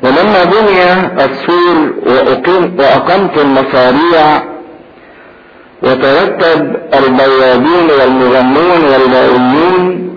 ولما بني السور وأقيم وأقمت المصاريع وترتب البوابين والمغنون واللاويون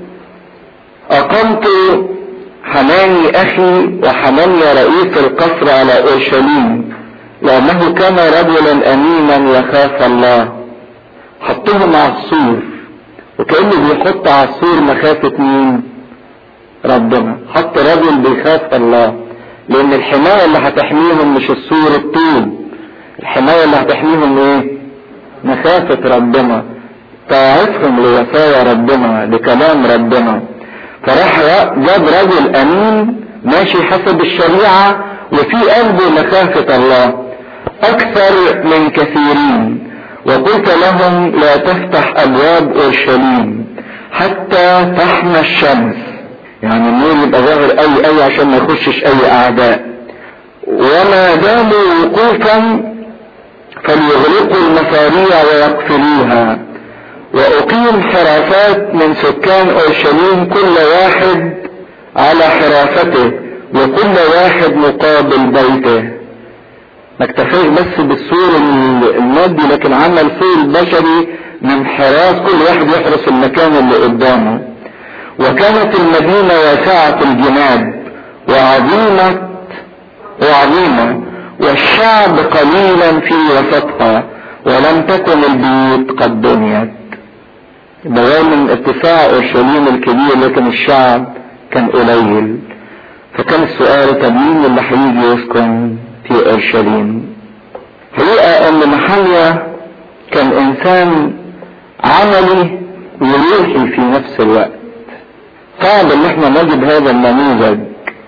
أقمت حناني أخي وحنانيا رئيس القصر على أورشليم لأنه كان رجلا أمينا يخاف الله حطهم على السور وكأنه بيحط على السور مخافة مين؟ ربنا حط رجل بيخاف الله لأن الحماية اللي هتحميهم مش السور الطول الحماية اللي هتحميهم ايه؟ مخافة ربنا طاعتهم لوصايا ربنا لكلام ربنا فراح جاب رجل امين ماشي حسب الشريعة وفي قلبه مخافة الله اكثر من كثيرين وقلت لهم لا تفتح ابواب اورشليم حتى تحمى الشمس يعني النور يبقى ظاهر قوي قوي عشان ما يخشش اي اعداء وما داموا وقوفا فليغلقوا المصاريع ويقفلوها واقيم حراسات من سكان اورشليم كل واحد على حراسته وكل واحد مقابل بيته ما اكتفاش بس بالسور المادي لكن عمل سور بشري من حراس كل واحد يحرس المكان اللي قدامه وكانت المدينة واسعة الجناب وعظيمة وعظيمة والشعب قليلا في وسطها ولم تكن البيوت قد بنيت بالرغم من اتساع اورشليم الكبير لكن الشعب كان قليل فكان السؤال طب مين اللي هيجي يسكن في اورشليم حقيقة ان محليا كان انسان عملي وروحي في نفس الوقت صعب ان احنا نجد هذا النموذج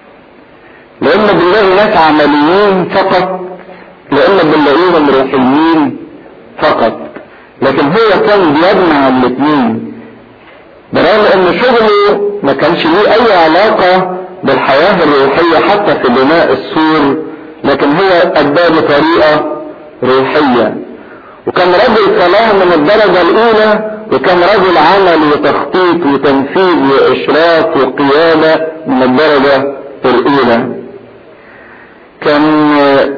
لان بنلاقي ناس عمليين فقط لان بنلاقيهم روحيين فقط لكن هو كان بيجمع الاثنين برغم ان شغله ما كانش ليه اي علاقة بالحياة الروحية حتى في بناء السور لكن هو اداه بطريقة روحية وكان رجل صلاة من الدرجة الاولى وكان رجل عمل وتخطيط وتنفيذ واشراف وقيادة من الدرجة الاولى كان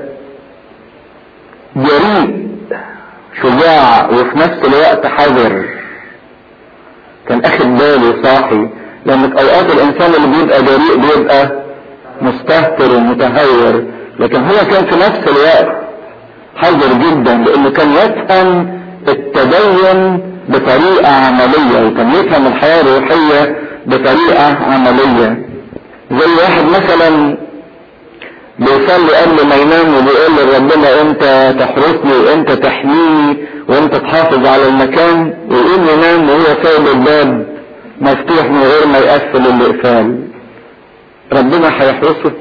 جريء شجاع وفي نفس الوقت حذر كان اخد باله صاحي لان في اوقات الانسان اللي بيبقى جريء بيبقى مستهتر ومتهور لكن هو كان في نفس الوقت حذر جدا لانه كان يفهم التدين بطريقة عملية وكان يفهم الحياة الروحية بطريقة عملية زي واحد مثلا بيصلي قبل ما ينام وبيقول لربنا انت تحرسني وانت تحميني وانت تحافظ على المكان ويقوم ينام وهو سايب الباب مفتوح من غير ما يقفل الاقفال ربنا هيحرسه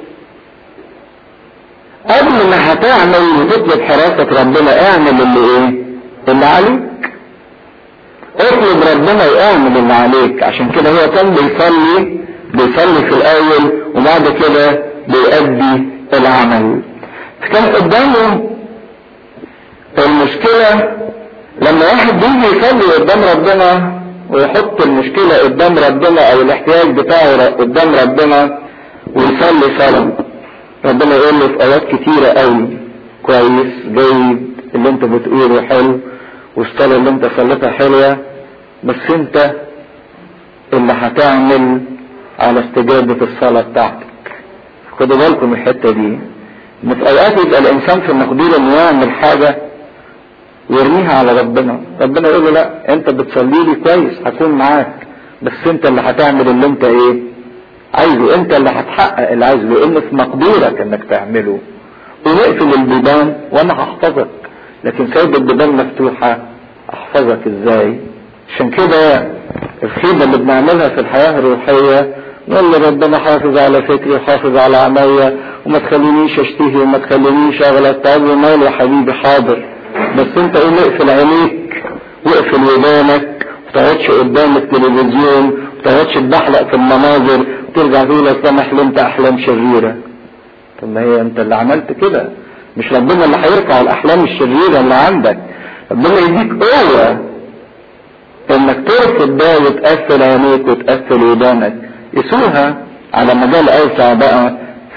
قبل ما هتعمل وتطلب حراسة ربنا اعمل اللي ايه اللي عليك اطلب ربنا يعمل اللي عليك عشان كده هو كان بيصلي بيصلي في الاول وبعد كده بيأدي العمل فكان قدامه المشكلة لما واحد بيجي يصلي قدام ربنا ويحط المشكلة قدام ربنا او الاحتياج بتاعه قدام ربنا ويصلي صلاة ربنا يقول له في اوقات كتيرة قوي كويس جيد اللي انت بتقوله حلو والصلاة اللي انت صليتها حلوة بس انت اللي هتعمل على استجابة الصلاة بتاعتك خدوا بالكم الحتة دي ان في اوقات يبقى الانسان في مقدور انه يعمل حاجة ويرميها على ربنا ربنا يقول له لا انت بتصلي لي كويس هكون معاك بس انت اللي هتعمل اللي انت ايه عايزه انت اللي هتحقق اللي عايزه لان في مقدورك انك تعمله ونقفل البيبان وانا هحفظك لكن سايب البيبان مفتوحة احفظك ازاي عشان كده الخيبة اللي بنعملها في الحياة الروحية نقول لربنا حافظ على فكري وحافظ على عمايا وما تخلينيش اشتهي وما تخلينيش اغلط طب مالي يا حبيبي حاضر بس انت قوم اقفل عينيك واقفل ودانك وتقعدش قدام التلفزيون وتقعدش تبحلق في المناظر وترجع تقول اصل انا حلمت احلام شريرة طب ما هي انت اللي عملت كده مش ربنا اللي هيرفع الاحلام الشريرة اللي عندك ربنا يديك قوة انك ترفض ده وتقفل عينيك وتقفل ودانك قيسوها على مجال اوسع بقى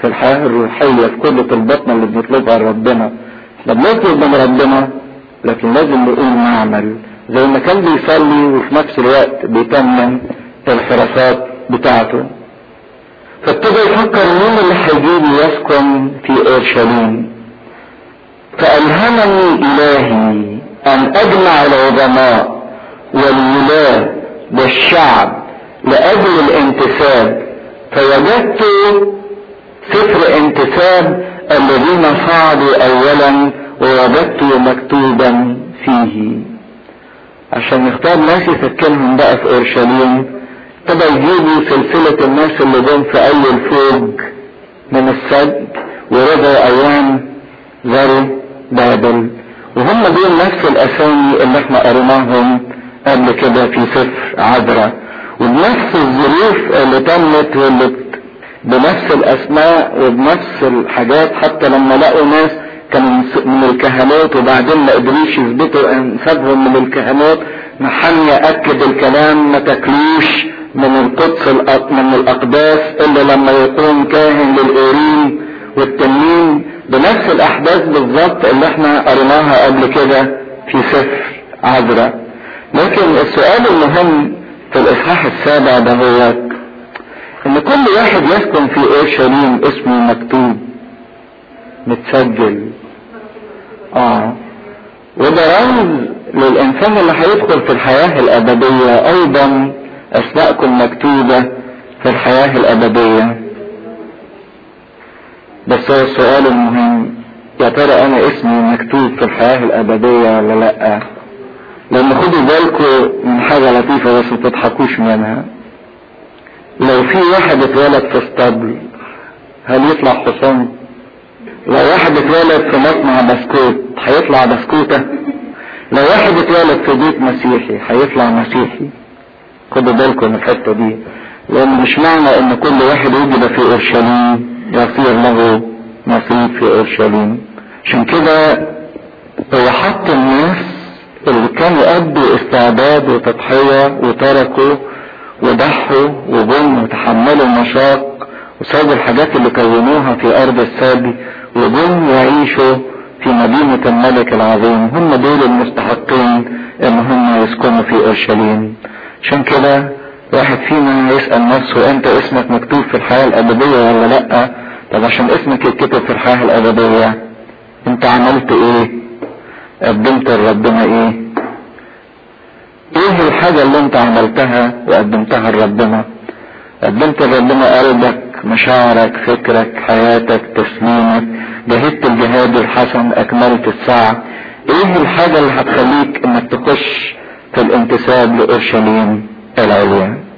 في الحياة الروحية في كل طلباتنا اللي بنطلبها لربنا احنا بنطلب من ربنا لكن لازم نقوم نعمل زي ما كان بيصلي وفي نفس الوقت بيتمم الحراسات بتاعته فابتدى يفكر مين اللي هيجي يسكن في اورشليم فالهمني الهي ان اجمع العظماء والولاة والشعب لاجل الانتساب فوجدت سفر انتساب الذين صعدوا اولا ووجدت مكتوبا فيه عشان يختار ناس يسكنهم بقى في اورشليم ابتدى يجيبوا سلسلة الناس اللي جم في اول فوج من السد ورجعوا ايام زروا بابل وهم دول نفس الاسامي اللي احنا قريناهم قبل كده في سفر عذراء وبنفس الظروف اللي تمت واللي بنفس الاسماء وبنفس الحاجات حتى لما لقوا ناس كانوا من الكهنوت وبعدين ما قدروش يثبتوا انسابهم من الكهنوت محنيا اكد الكلام ما تاكلوش من القدس من الاقداس الا لما يكون كاهن للاورين والتنين بنفس الاحداث بالظبط اللي احنا قريناها قبل كده في سفر عذراء لكن السؤال المهم في الاصحاح السابع ده هو ان كل واحد يسكن في اورشليم اسمه مكتوب متسجل اه وده رمز للانسان اللي هيدخل في الحياة الابدية ايضا اسماءكم مكتوبة في الحياة الابدية بس هو السؤال المهم يا ترى انا اسمي مكتوب في الحياة الابدية ولا لا لما خدوا بالكم من حاجة لطيفة بس ما تضحكوش منها لو في واحد اتولد في اسطبل هل يطلع حصان لو واحد اتولد في مصنع بسكوت هيطلع بسكوتة لو واحد اتولد في بيت مسيحي هيطلع مسيحي خدوا بالكم من الحتة دي لان مش معنى ان كل واحد وجد في اورشليم يصير له نصيب في اورشليم عشان كده هو حط الناس اللي كانوا قدوا استعداد وتضحية وتركوا وضحوا وجم وتحملوا المشاق وسابوا الحاجات اللي كونوها في ارض السابي وجم يعيشوا في مدينة الملك العظيم هم دول المستحقين ان هم يسكنوا في اورشليم عشان كده واحد فينا يسأل نفسه انت اسمك مكتوب في الحياة الابدية ولا لا طب عشان اسمك يتكتب في الحياة الابدية انت عملت ايه قدمت لربنا ايه ايه الحاجة اللي انت عملتها وقدمتها لربنا قدمت لربنا قلبك مشاعرك فكرك حياتك تسليمك جهدت الجهاد الحسن اكملت السعي ايه الحاجة اللي هتخليك انك تخش في الانتساب لاورشليم العليا